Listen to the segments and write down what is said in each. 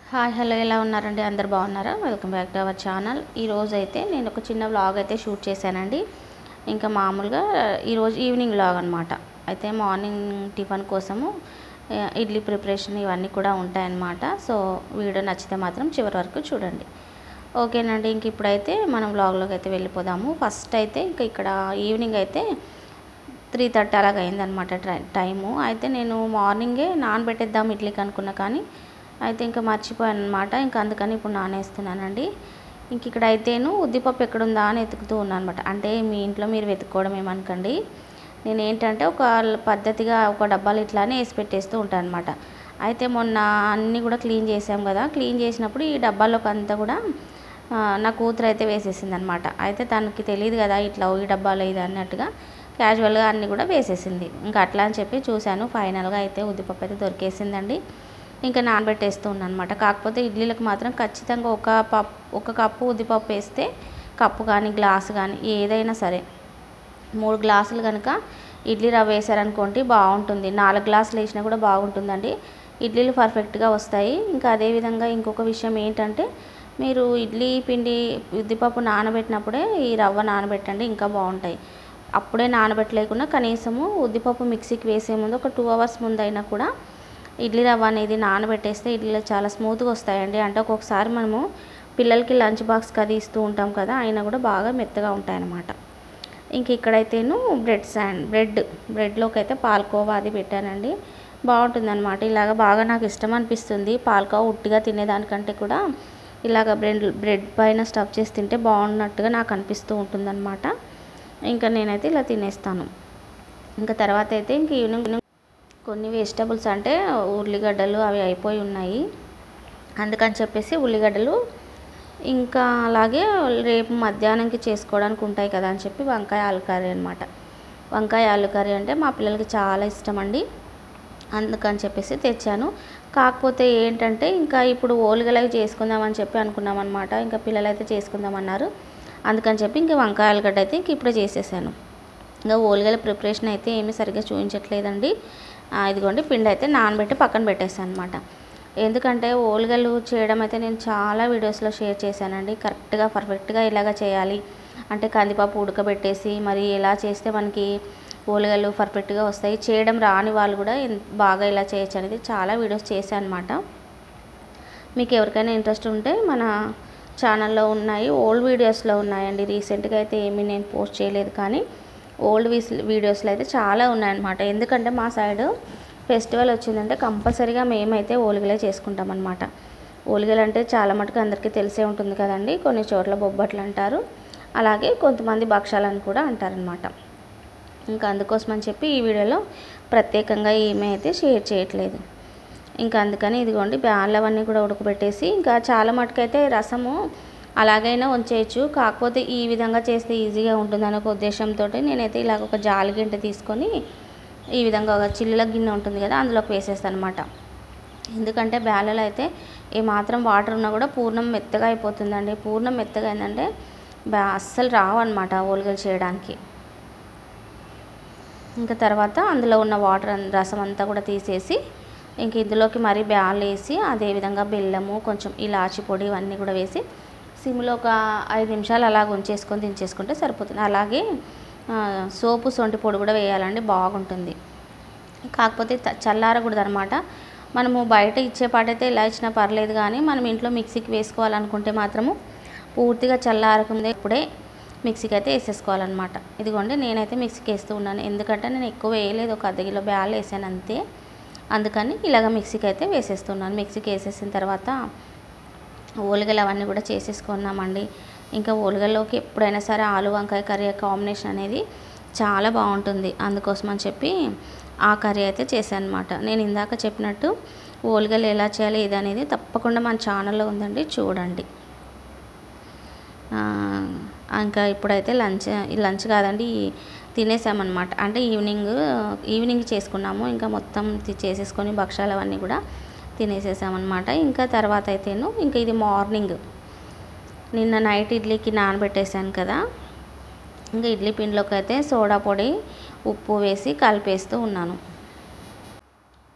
hi hello ఎలా ఉన్నారండి అందరు బాగున్నారా welcome back to our channel ఈరోజు అయితే నేను ఒక చిన్న వ్లాగ్ అయితే షూట్ చేశానండి ఇంకా మామూలుగా ఈరోజు ఈవినింగ్ వ్లాగ్ అనమాట అయితే మార్నింగ్ టిఫిన్ కోసము ఆ, ఇడ్లీ ప్రిపరేషన్ ఇవన్నీ కూడా ఉంటాయన్నమాట సో వీడియో నచ్చితే మాత్రం చివరి వరకు చూడండి ఓకేనండి ఇంక ఇప్పుడైతే మనం వ్లాగ్లోకి అయితే వెళ్ళిపోదాము ఫస్ట్ అయితే ఇంకా ఇక్కడ ఈవినింగ్ అయితే త్రీ థర్టీ అలాగ అయిందనమాట ట్రై టైము అయితే నేను మార్నింగే నానబెట్టేద్దాం ఇడ్లీకి అనుకున్నా కానీ అయితే ఇంకా మర్చిపోయాను అనమాట ఇంకా అందుకని ఇప్పుడు నానేస్తున్నానండి ఇంక ఇక్కడ అయితేను ఉద్దిపప్పు ఎక్కడుందా అని వెతుకుతూ ఉన్నాను అనమాట అంటే మీ ఇంట్లో మీరు వెతుక్కోవడం ఏమనుకోండి నేను ఏంటంటే ఒక పద్ధతిగా ఒక డబ్బాలు ఇట్లానే వేసి పెట్టేస్తూ ఉంటాను అనమాట అయితే మొన్న అన్నీ కూడా క్లీన్ చేసాం కదా క్లీన్ చేసినప్పుడు ఈ డబ్బాలోకి అంతా కూడా ఆ, నా కూతురు అయితే వేసేసింది అనమాట అయితే తనకి తెలియదు కదా ఇట్లా ఈ డబ్బాలో ఇది అన్నట్టుగా క్యాజువల్గా అన్నీ కూడా వేసేసింది ఇంకా అట్లా అని చెప్పి చూశాను ఫైనల్గా అయితే ఉద్దిపప్పు అయితే దొరికేసిందండి ఇంకా నానబెట్టేస్తూ ఉన్నాను అనమాట కాకపోతే ఇడ్లీలకు మాత్రం ఖచ్చితంగా ఒక పప్పు ఒక కప్పు ఉద్దిపప్పు వేస్తే కప్పు కానీ గ్లాసు కానీ ఏదైనా సరే మూడు గ్లాసులు కనుక ఇడ్లీ రవ్వ వేసారనుకోండి బాగుంటుంది నాలుగు గ్లాసులు వేసినా కూడా బాగుంటుందండి ఇడ్లీలు పర్ఫెక్ట్గా వస్తాయి ఇంకా అదేవిధంగా ఇంకొక విషయం ఏంటంటే మీరు ఇడ్లీ పిండి ఉద్దిపప్పు నానబెట్టినప్పుడే ఈ రవ్వ నానబెట్టండి ఇంకా బాగుంటాయి అప్పుడే నానబెట్టలేకుండా కనీసము ఉద్దిపప్పు మిక్సీకి వేసే ముందు ఒక టూ అవర్స్ ముందు అయినా కూడా ఇడ్లీ రవ్వ అనేది నానబెట్టేస్తే ఇడ్లీలు చాలా స్మూత్గా వస్తాయండి అంటే ఒక్కొక్కసారి మనము పిల్లలకి లంచ్ బాక్స్కి అది ఇస్తూ ఉంటాం కదా అయినా కూడా బాగా మెత్తగా ఉంటాయన్నమాట ఇంక ఇక్కడైతేను బ్రెడ్ శాండ్ బ్రెడ్ బ్రెడ్లోకి అయితే పాలకోవా అది పెట్టానండి బాగుంటుంది అనమాట ఇలాగ బాగా నాకు ఇష్టం అనిపిస్తుంది పాలకోవా ఉట్టిగా తినేదానికంటే కూడా ఇలాగ బ్రెడ్ బ్రెడ్ పైన స్టఫ్ చేసి తింటే బాగున్నట్టుగా నాకు అనిపిస్తూ ఉంటుందన్నమాట ఇంకా నేనైతే ఇలా తినేస్తాను ఇంకా తర్వాత అయితే ఇంక ఈవినింగ్ కొన్ని వెజిటబుల్స్ అంటే ఉల్లిగడ్డలు అవి అయిపోయి ఉన్నాయి అందుకని చెప్పేసి ఉల్లిగడ్డలు ఇంకా అలాగే రేపు మధ్యాహ్నంకి చేసుకోవడానికి ఉంటాయి కదా అని చెప్పి వంకాయ ఆలు కర్రీ అనమాట వంకాయ ఆలు కర్రీ అంటే మా పిల్లలకి చాలా ఇష్టం అండి అందుకని చెప్పేసి తెచ్చాను కాకపోతే ఏంటంటే ఇంకా ఇప్పుడు ఓలుగలవి చేసుకుందామని చెప్పి అనుకున్నాం అనమాట ఇంకా పిల్లలు అయితే చేసుకుందామన్నారు అందుకని చెప్పి ఇంకా వంకాయ ఆలుగడ్డ అయితే ఇంక ఇప్పుడే చేసేసాను ఇంకా ఓలుగల ప్రిపరేషన్ అయితే ఏమీ సరిగ్గా చూపించట్లేదండి ఆ, ఇదిగోండి పిండి అయితే నానబెట్టి పక్కన పెట్టేసాను అనమాట ఎందుకంటే ఓలుగలు చేయడం అయితే నేను చాలా వీడియోస్లో షేర్ చేశానండి కరెక్ట్గా పర్ఫెక్ట్గా ఇలాగ చేయాలి అంటే కందిపప్పు ఉడకబెట్టేసి మరి ఎలా చేస్తే మనకి ఓలుగలు పర్ఫెక్ట్గా వస్తాయి చేయడం రాని వాళ్ళు కూడా ఎన్- బాగా ఇలా చేయొచ్చు అనేది చాలా వీడియోస్ చేశాను అనమాట మీకు ఎవరికైనా ఇంట్రెస్ట్ ఉంటే మన ఛానల్లో ఉన్నాయి ఓల్డ్ వీడియోస్లో ఉన్నాయండి రీసెంట్గా అయితే ఏమీ నేను పోస్ట్ చేయలేదు కానీ ఓల్డ్ వీస్ వీడియోస్లో అయితే చాలా ఉన్నాయన్నమాట ఎందుకంటే మా సైడ్ ఫెస్టివల్ వచ్చిందంటే కంపల్సరీగా మేమైతే ఓలిగలే చేసుకుంటాం అనమాట ఓలిగలు అంటే చాలా మటుకు అందరికీ తెలిసే ఉంటుంది కదండి కొన్ని చోట్ల బొబ్బట్లు అంటారు అలాగే కొంతమంది భక్షాలని కూడా అంటారనమాట ఇంకా అందుకోసం అని చెప్పి ఈ వీడియోలో ప్రత్యేకంగా ఏమీ అయితే షేర్ చేయట్లేదు ఇంకా అందుకని ఇదిగోండి బ్యాళ్ళు అవన్నీ కూడా ఉడకబెట్టేసి ఇంకా చాలా మటుకైతే రసము అలాగైనా ఉంచేయచ్చు కాకపోతే ఈ విధంగా చేస్తే ఈజీగా ఉంటుందనే ఒక ఉద్దేశంతో నేనైతే ఇలాగ ఒక జాలి గింట తీసుకొని ఈ విధంగా ఒక చిల్లుల గిన్నె ఉంటుంది కదా అందులోకి వేసేస్తాను అనమాట ఎందుకంటే బ్యాలలో అయితే ఏమాత్రం వాటర్ ఉన్నా కూడా పూర్ణం మెత్తగా అయిపోతుందండి పూర్ణం మెత్తగా అయిందంటే బ్యా అస్సలు రావు అనమాట ఓలిగలు చేయడానికి ఇంకా తర్వాత అందులో ఉన్న వాటర్ అన్- రసం అంతా కూడా తీసేసి ఇంక ఇందులోకి మరి బ్యాల్ వేసి అదేవిధంగా బెల్లము కొంచెం ఇలాచి పొడి ఇవన్నీ కూడా వేసి సిమ్లో ఒక ఐదు నిమిషాలు అలాగ ఉంచేసుకొని దించేసుకుంటే సరిపోతుంది అలాగే ఆ, సోపు సొంటి పొడి కూడా వేయాలండి బాగుంటుంది కాకపోతే త- చల్లారకూడదు అనమాట మనము బయట ఇచ్చే పాటైతే ఇలా ఇచ్చినా పర్లేదు కానీ మనం ఇంట్లో మిక్సీకి వేసుకోవాలనుకుంటే మాత్రము పూర్తిగా చల్లారకుందే ఇప్పుడే మిక్సీకి అయితే వేసేసుకోవాలన్నమాట ఇదిగోండి నేనైతే మిక్సీకి వేస్తూ ఉన్నాను ఎందుకంటే నేను ఎక్కువ వేయలేదు ఒక అర్ధ కిలో బ్యాల్ వేసాను అంతే అందుకని ఇలాగ మిక్సీకి అయితే వేసేస్తున్నాను మిక్సీకి వేసేసిన తర్వాత ఓలిగలు అవన్నీ కూడా చేసేసుకున్నామండి ఇంకా ఓలిగల్లోకి ఎప్పుడైనా సరే ఆలు వంకాయ కర్రీ కాంబినేషన్ అనేది చాలా బాగుంటుంది అందుకోసం అని చెప్పి ఆ కర్రీ అయితే చేశాను అనమాట నేను ఇందాక చెప్పినట్టు ఓలిగలు ఎలా చేయాలి ఇది అనేది తప్పకుండా మన ఛానల్లో ఉందండి చూడండి ఆ, ఇంకా ఇప్పుడైతే లంచ్ లంచ్ కాదండి తినేసామన్నమాట అంటే ఈవినింగ్ ఈవినింగ్ చేసుకున్నాము ఇంకా మొత్తం తి- చేసేసుకొని భక్షాలు అవన్నీ కూడా తినేసేసామన్నమాట ఇంకా తర్వాత అయితేను ఇంకా ఇది మార్నింగ్ నిన్న నైట్ ఇడ్లీకి నానబెట్టేసాను కదా ఇంకా ఇడ్లీ పిండిలోకి అయితే సోడా పొడి ఉప్పు వేసి కలిపేస్తూ ఉన్నాను ఇంకా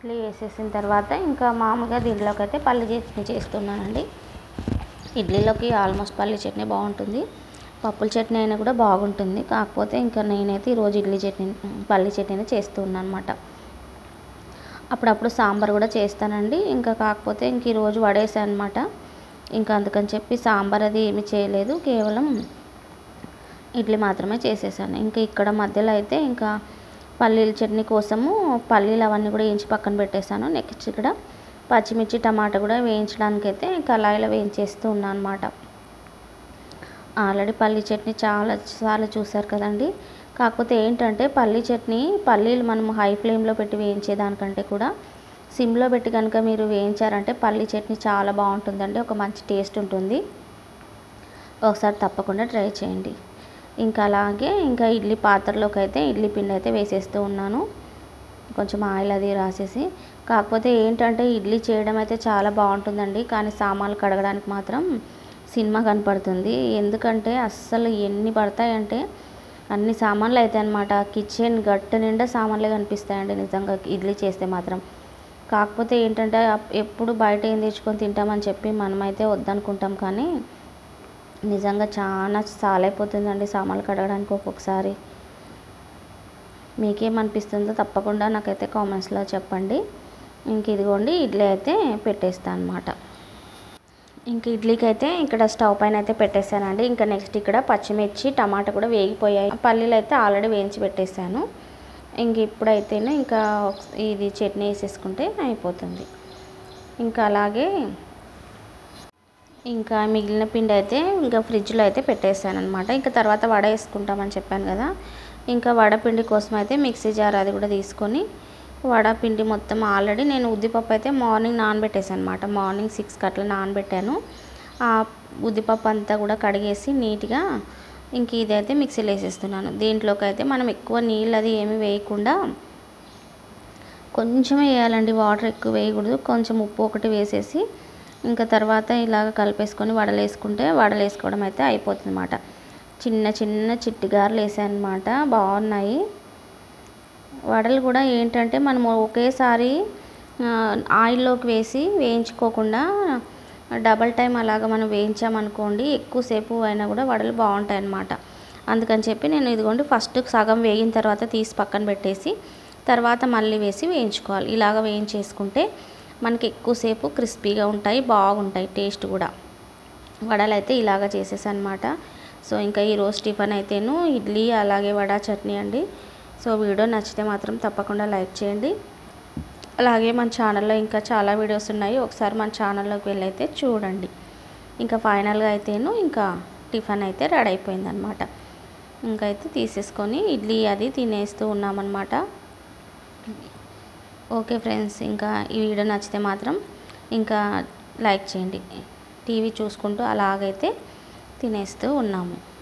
ఇడ్లీ వేసేసిన తర్వాత ఇంకా మామూలుగా దీంట్లోకి అయితే పల్లి చట్నీ చేస్తున్నానండి ఇడ్లీలోకి ఆల్మోస్ట్ పల్లి చట్నీ బాగుంటుంది పప్పుల చట్నీ అయినా కూడా బాగుంటుంది కాకపోతే ఇంకా నేనైతే ఈరోజు ఇడ్లీ చట్నీ పల్లి చట్నీనే చేస్తున్నాను అనమాట అప్పుడప్పుడు సాంబార్ కూడా చేస్తానండి ఇంకా కాకపోతే ఇంక ఈరోజు వడేసాను అనమాట ఇంకా అందుకని చెప్పి సాంబార్ అది ఏమి చేయలేదు కేవలం ఇడ్లీ మాత్రమే చేసేసాను ఇంకా ఇక్కడ మధ్యలో అయితే ఇంకా పల్లీల చట్నీ కోసము పల్లీలు అవన్నీ కూడా వేయించి పక్కన పెట్టేశాను నెక్స్ట్ ఇక్కడ పచ్చిమిర్చి టమాటా కూడా వేయించడానికి అయితే కళాయిలో వేయించేస్తూ ఉన్నాను అనమాట ఆల్రెడీ పల్లీ చట్నీ చాలా సార్లు చూసారు కదండి కాకపోతే ఏంటంటే పల్లీ చట్నీ పల్లీలు మనం హై ఫ్లేమ్లో పెట్టి వేయించేదానికంటే కూడా సిమ్లో పెట్టి కనుక మీరు వేయించారంటే పల్లీ చట్నీ చాలా బాగుంటుందండి ఒక మంచి టేస్ట్ ఉంటుంది ఒకసారి తప్పకుండా ట్రై చేయండి ఇంకా అలాగే ఇంకా ఇడ్లీ పాత్రలోకి అయితే ఇడ్లీ పిండి అయితే వేసేస్తూ ఉన్నాను కొంచెం ఆయిల్ అది రాసేసి కాకపోతే ఏంటంటే ఇడ్లీ చేయడం అయితే చాలా బాగుంటుందండి కానీ సామాన్లు కడగడానికి మాత్రం సినిమా కనపడుతుంది ఎందుకంటే అస్సలు ఎన్ని పడతాయంటే అన్ని సామాన్లు అవుతాయి అనమాట కిచెన్ గట్ట నిండా సామాన్లే కనిపిస్తాయండి నిజంగా ఇడ్లీ చేస్తే మాత్రం కాకపోతే ఏంటంటే ఎప్పుడు బయట ఏం తెచ్చుకొని తింటామని చెప్పి మనమైతే వద్దనుకుంటాం కానీ నిజంగా చాలా సాలైపోతుందండి సామాన్లు కడగడానికి ఒక్కొక్కసారి మీకేమనిపిస్తుందో తప్పకుండా నాకైతే కామెంట్స్లో చెప్పండి ఇంక ఇదిగోండి ఇడ్లీ అయితే పెట్టేస్తాను అనమాట ఇంక ఇడ్లీకి అయితే ఇక్కడ స్టవ్ పైన అయితే పెట్టేశానండి ఇంకా నెక్స్ట్ ఇక్కడ పచ్చిమిర్చి టమాటా కూడా వేగిపోయాయి పల్లీలు అయితే ఆల్రెడీ వేయించి పెట్టేశాను ఇంక ఇప్పుడైతేనే ఇంకా ఇది చట్నీ వేసేసుకుంటే అయిపోతుంది ఇంకా అలాగే ఇంకా మిగిలిన పిండి అయితే ఇంకా ఫ్రిడ్జ్లో అయితే పెట్టేశాను అనమాట ఇంకా తర్వాత వడ వేసుకుంటామని చెప్పాను కదా ఇంకా వడపిండి కోసం అయితే మిక్సీ జార్ అది కూడా తీసుకొని వడపిండి మొత్తం ఆల్రెడీ నేను ఉద్దిపప్పు అయితే మార్నింగ్ నానబెట్టేసాను అనమాట మార్నింగ్ సిక్స్కి అట్లా నానబెట్టాను ఆ ఉద్దిపప్పు అంతా కూడా కడిగేసి నీట్గా ఇంక ఇదైతే మిక్సీలో వేసేస్తున్నాను దీంట్లోకి అయితే మనం ఎక్కువ నీళ్ళు అది ఏమి వేయకుండా కొంచెమే వేయాలండి వాటర్ ఎక్కువ వేయకూడదు కొంచెం ఉప్పు ఒకటి వేసేసి ఇంకా తర్వాత ఇలాగ కలిపేసుకొని వడలు వేసుకుంటే వడలు వేసుకోవడం అయితే అయిపోతుంది అనమాట చిన్న చిన్న చిట్టిగారులు వేసాను అనమాట బాగున్నాయి వడలు కూడా ఏంటంటే మనము ఒకేసారి ఆయిల్లోకి వేసి వేయించుకోకుండా డబల్ టైం అలాగ మనం వేయించామనుకోండి ఎక్కువసేపు అయినా కూడా వడలు బాగుంటాయి అన్నమాట అందుకని చెప్పి నేను ఇదిగోండి ఫస్ట్ సగం వేగిన తర్వాత తీసి పక్కన పెట్టేసి తర్వాత మళ్ళీ వేసి వేయించుకోవాలి ఇలాగ వేయించేసుకుంటే మనకి ఎక్కువసేపు క్రిస్పీగా ఉంటాయి బాగుంటాయి టేస్ట్ కూడా వడలు అయితే ఇలాగ చేసేసాను అనమాట సో ఇంకా ఈరోజు టిఫిన్ అయితేను ఇడ్లీ అలాగే వడ చట్నీ అండి సో వీడియో నచ్చితే మాత్రం తప్పకుండా లైక్ చేయండి అలాగే మన ఛానల్లో ఇంకా చాలా వీడియోస్ ఉన్నాయి ఒకసారి మన ఛానల్లోకి వెళ్ళి అయితే చూడండి ఇంకా ఫైనల్గా అయితేను ఇంకా టిఫిన్ అయితే రెడీ అయిపోయింది అనమాట ఇంకైతే తీసేసుకొని ఇడ్లీ అది తినేస్తూ ఉన్నామన్నమాట ఓకే ఫ్రెండ్స్ ఇంకా ఈ వీడియో నచ్చితే మాత్రం ఇంకా లైక్ చేయండి టీవీ చూసుకుంటూ అలాగైతే తినేస్తూ ఉన్నాము